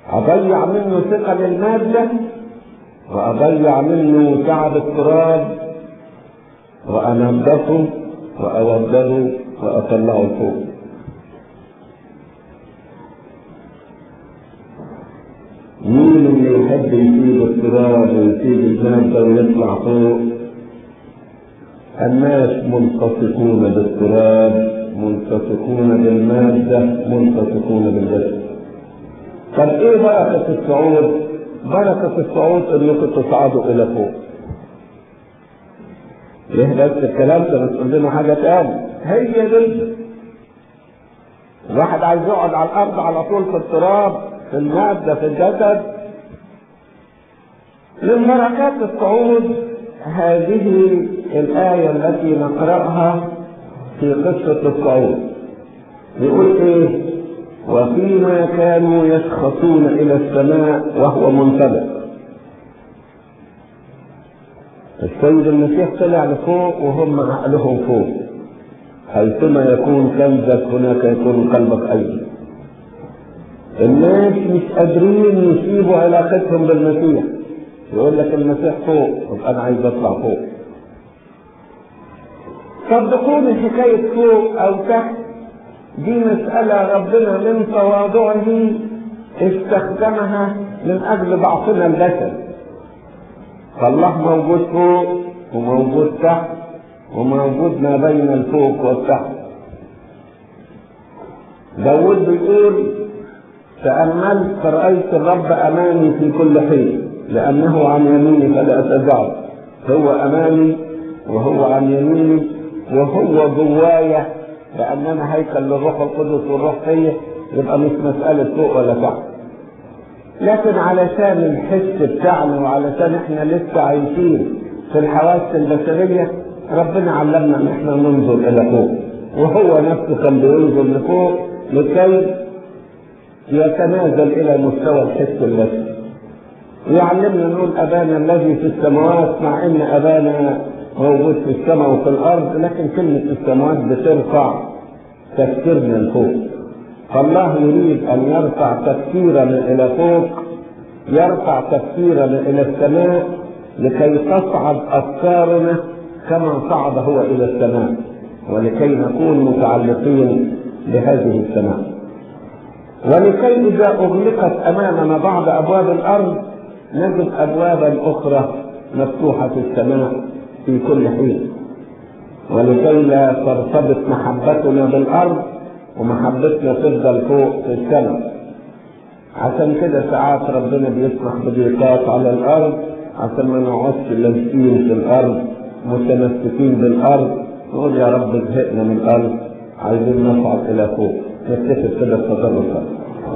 أضيع منه ثقل المادة وأضيع منه تعب التراب وأنضفه وأوضبه وأطلعه فوق مين اللي يحب يسيب التراب ويسيب المادة ويطلع فوق الناس ملتصقون بالتراب ملتصقون بالمادة ملتصقون بالجسد طب ايه بركة الصعود؟ بركة الصعود انكم تصعدوا الى فوق ايه بس الكلام ده بتقول لنا حاجة تاني هي دي الواحد عايز يقعد على الارض على طول في التراب في المادة في الجسد من بركات الصعود هذه الآية التي نقرأها في قصة الصعود يقول إيه وفيما كانوا يشخصون إلى السماء وهو منطلق السيد المسيح طلع لفوق وهم عقلهم فوق حيثما يكون كنزك هناك يكون قلبك أيضا الناس مش قادرين يسيبوا علاقتهم بالمسيح يقول لك المسيح فوق طب انا عايز اطلع فوق صدقوني حكاية فوق او تحت دي مسألة ربنا من تواضعه استخدمها من اجل ضعفنا البشري فالله موجود فوق وموجود تحت وموجود ما بين الفوق والتحت داود بيقول تأملت فرأيت الرب أمامي في كل حين لأنه عن يميني فلا أتزعل هو أمامي وهو عن يميني وهو جوايا لأننا هيكل للروح القدس والروح فيا يبقى مش مسألة فوق ولا تحت لكن علشان الحس بتاعنا وعلشان احنا لسه عايشين في الحواس البشرية ربنا علمنا ان احنا ننظر الى فوق وهو نفسه كان بينظر لفوق لكي يتنازل الى مستوى الحس البشري ويعلمنا نقول ابانا الذي في السماوات مع ان ابانا موجود في السماء وفي الارض لكن كلمه السماوات بترفع تفكيرنا لفوق فالله يريد ان يرفع تفكيرنا الى فوق يرفع تفكيرنا الى السماء لكي تصعد افكارنا كما صعد هو الى السماء ولكي نكون متعلقين بهذه السماء ولكي اذا اغلقت امامنا بعض ابواب الارض نجد ابوابا اخرى مفتوحه في السماء في كل حين ولكي لا ترتبط محبتنا بالارض ومحبتنا تفضل فوق في السماء عشان كده ساعات ربنا بيسمح بضيقات على الارض عشان ما نقعدش لازقين في الارض متمسكين بالارض نقول يا رب زهقنا من الارض عايزين نصعد الى فوق نتفق كده في تدرج